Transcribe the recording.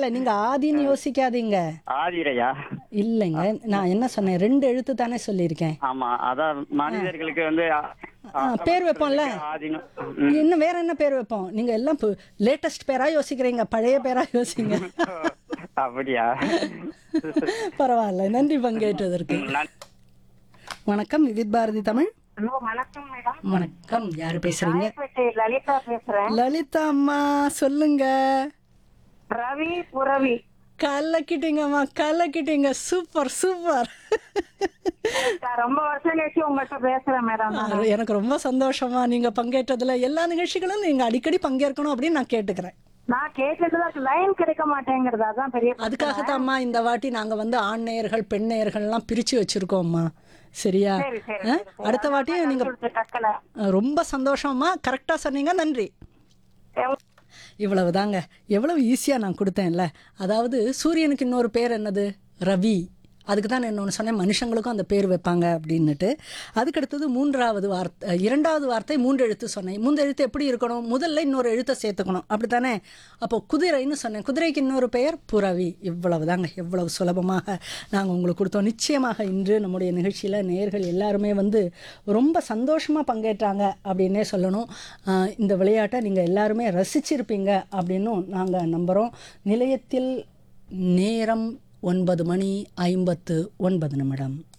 இல்ல நீங்க ஆதின்னு யோசிக்காதீங்க ஆதிரையா இல்லைங்க நான் என்ன சொன்னேன் ரெண்டு எழுத்து தானே சொல்லியிருக்கேன் ஆமா அதான் மனிதர்களுக்கு வந்து ஆ, ஆ, பேர் வைப்போம்ல ஆதின்னு இன்னும் வேற என்ன பேர் வைப்போம் நீங்க எல்லாம் லேட்டஸ்ட் பேரா யோசிக்கிறீங்க பழைய பேரா யோசிங்க அப்படியா பரவாயில்ல நன்றி பங்கேற்றதற்கு நான் வணக்கம் விவித் பாரதி தமிழ் ஹலோ வணக்கம் மேடம் வணக்கம் யாரு பேசுறீங்க ராயப்பேட்டை லலிதா பேசுறேன் லலிதா அம்மா சொல்லுங்க ரவி புரவி கலக்கிட்டீங்கம்மா கலக்கிட்டீங்க சூப்பர் சூப்பர் நான் ரொம்ப வருஷம் கழிச்சு உங்ககிட்ட பேசுறேன் மேடம் நான். எனக்கு ரொம்ப சந்தோஷமா நீங்க பங்கேற்றதுல எல்லா நிகழ்ச்சிகளும் நீங்க அடிக்கடி பங்கேற்கணும் அப்படின்னு நான் கேட்டுக்கிறேன் நான் கேட்டதுல லைன் கிடைக்க மாட்டேங்கிறது அதான் பெரிய பிரச்சனை. அதுக்காகத்தாம்மா இந்த வாட்டி நாங்க வந்து ஆண் நேயர்கள் பெண் நேயர்கள்லாம் பிரிச்சு வச்சிருக்கோம்மா சரியா சரி சரி ஆ? சரி, சரி. அடுத்த வாட்டியும் நீங்க கொடுத்து டக்குனு. அஹ், ரொம்ப சந்தோஷமா கரெக்டா சொன்னீங்க நன்றி எவ்வளவு- இவ்வளவுதாங்க எவ்வளவு ஈஸியா நான் கொடுத்தேன்ல அதாவது சூரியனுக்கு இன்னொரு பேர் என்னது ரவி அதுக்கு தான் நான் இன்னொன்று சொன்னேன் மனுஷங்களுக்கும் அந்த பேர் வைப்பாங்க அப்படின்னுட்டு அதுக்கடுத்தது மூன்றாவது வார்த்தை இரண்டாவது வார்த்தை மூன்று எழுத்து சொன்னேன் மூன்று எழுத்து எப்படி இருக்கணும் முதல்ல இன்னொரு எழுத்தை சேர்த்துக்கணும் அப்படித்தானே அப்போ குதிரைன்னு சொன்னேன் குதிரைக்கு இன்னொரு பெயர் புறவி இவ்வளவு தாங்க எவ்வளவு சுலபமாக நாங்கள் உங்களுக்கு கொடுத்தோம் நிச்சயமாக இன்று நம்முடைய நிகழ்ச்சியில் நேயர்கள் எல்லாருமே வந்து ரொம்ப சந்தோஷமாக பங்கேற்றாங்க அப்படின்னே சொல்லணும் ஆஹ் இந்த விளையாட்டை நீங்கள் எல்லாருமே ரசிச்சிருப்பீங்க அப்படின்னும் நாங்கள் நம்புகிறோம் நிலையத்தில் நேரம் ஒன்பது மணி ஐம்பத்து ஒன்பது நிமிடம்